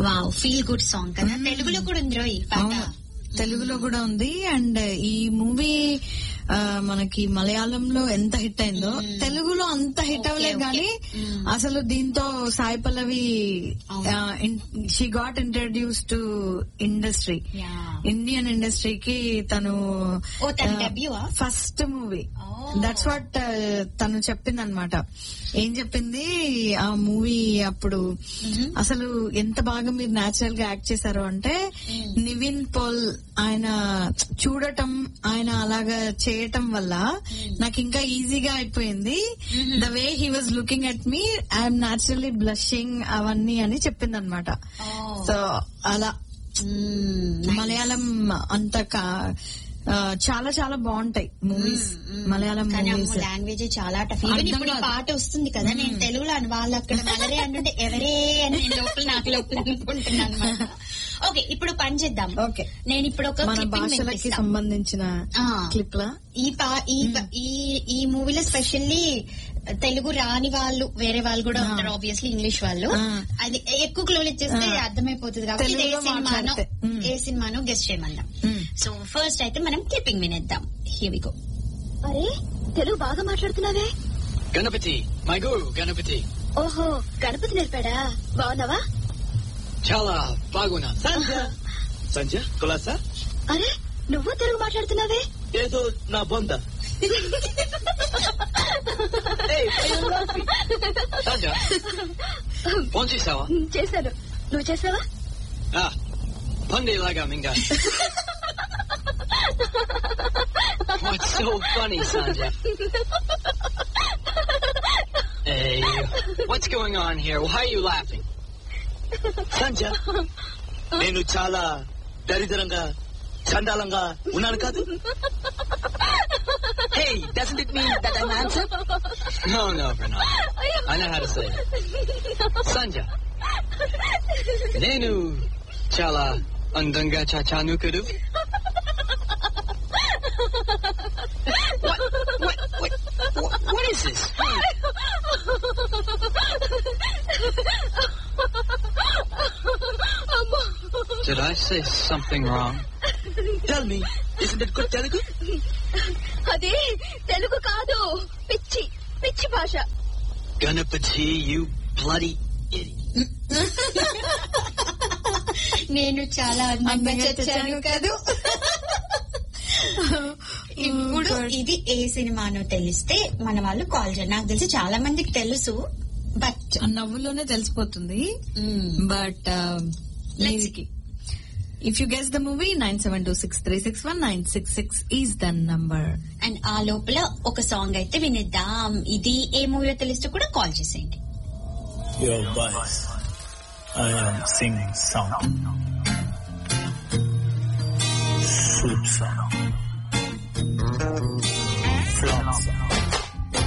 Wow feel good song కదా తెలుగులో కూడా ఉంది రోయ్ పాట అవును తెలుగులో కూడా ఉంది అండ్ ఈ మూవీ మనకి మలయాళంలో ఎంత హిట్ అయిందో తెలుగులో అంత హిట్ అవ్వలేదు okay. కానీ Mm. అసలు దీంతో సాయి పల్లవి అవును. She got introduce to industry Yeah. Indian ఇండస్ట్రీకి తను ఓ, తన debut ఆ? First movie Oh. That's what తను చెప్పింది అనమాట ఏం చెప్పింది ఆ మూవీ అప్పుడు అసలు ఎంత బాగా మీరు నాచురల్ గా యాక్ట్ చేశారు అంటే నివిన్ పోల్ ఆయన చూడటం ఆయన అలాగా చేయటం వల్ల నాకు ఇంకా ఈజీగా అయిపోయింది the way he was looking at me I'm naturally blushing అవన్నీ అని చెప్పింది అనమాట Oh. సో అలా Mm, nice. మలయాళం అంత కా- ఆ, చాలా చాలా బాగుంటాయి మూవీస్ మలయాళం కానీ మూవీస్ అమ్మో లాంగ్వేజ్ చాలా టఫ్ ఈవెన్ అర్థం ఇప్పుడు ఈ కాదు. పాట వస్తుంది కదా నేను తెలుగులో అని వాళ్ళు అక్కడ మలరే అంటుంటే ఎవరే అని నేను లోపల నాకు లోపల అనుకుంటున్నాను అనమాట ఓకే ఇప్పుడు పని చేద్దాం ఓకే నేను ఇప్పుడు ఒక మన clipping భాషలకి వినిపిస్తా. సంబంధించిన ఆ. క్లిప్ లా ఈ పా ఈ ప- ఈ ఈ మూవీలో స్పెషల్లీ తెలుగు రాని వాళ్ళు వేరే వాళ్ళు కూడా ఆ. ఉంటారు ఆబ్వియస్లీ ఇంగ్లీష్ వాళ్ళు ఆ. అది ఎక్కువ క్లోజ్ ఇచ్చేస్తే ఆ. అర్థమైపోతుంది కాబట్టి ఇది ఏ తెలుగులో సినిమానో మాట్లాడితే. మ్. ఏ సినిమానో గెస్ట్ చేయమందాం మ్. సో ఫస్ట్ అయితే మనం క్లిప్పింగ్ వినేద్దాం హియర్ వి గో అరే తెలుగు బాగా మాట్లాడుతున్నావే గణపతి మై గురు గణపతి ఓహో గణపతి నేర్పాడా బాగున్నావా చాలా బాగున్నా సంజ సంజ కులాసా అరే నువ్వు తెలుగు మాట్లాడుతున్నావే ఏదో నా బొంద సంజ ఫోన్ చేసావా ఉమ్, చేశాను నువ్వు చేసావా పండేలాగా మింగా What's so funny, Sanja? Hey, what's going on here? Why are you laughing? Sanja, నేను చాలా దరిద్రంగా చండాలంగా ఉన్నాను కాదు Hey, doesn't it mean that I'm handsome? No, no, Bernard. I know how to say it. Sanja, నేను చాలా అందంగా చాచాను కదూ what, what, what, what, what is this? Did I say something wrong? Tell me, isn't it good Telugu? అది తెలుగు కాదు పిచ్చి పిచ్చి భాష Ganapati, you bloody idiot. నేను చాలా అందంగా అందంగా చచ్చాను చచ్చాను కాదు ఇప్పుడు God. ఇది ఏ సినిమానో తెలిస్తే మన వాళ్ళు కాల్ చేయండి నాకు తెలిసి చాలా మందికి తెలుసు బట్ ఆ నవ్వులోనే తెలిసిపోతుంది బట్ మీదికి if you guess the movie nine seven two six three six one nine six six is the number and ఆ లోపల ఒక సాంగ్ అయితే వినిద్దాం ఇది ఏ మూవీలో తెలిస్తే కూడా కాల్ చేసేయండి Your voice. I am singing song. Flip song. Flop song.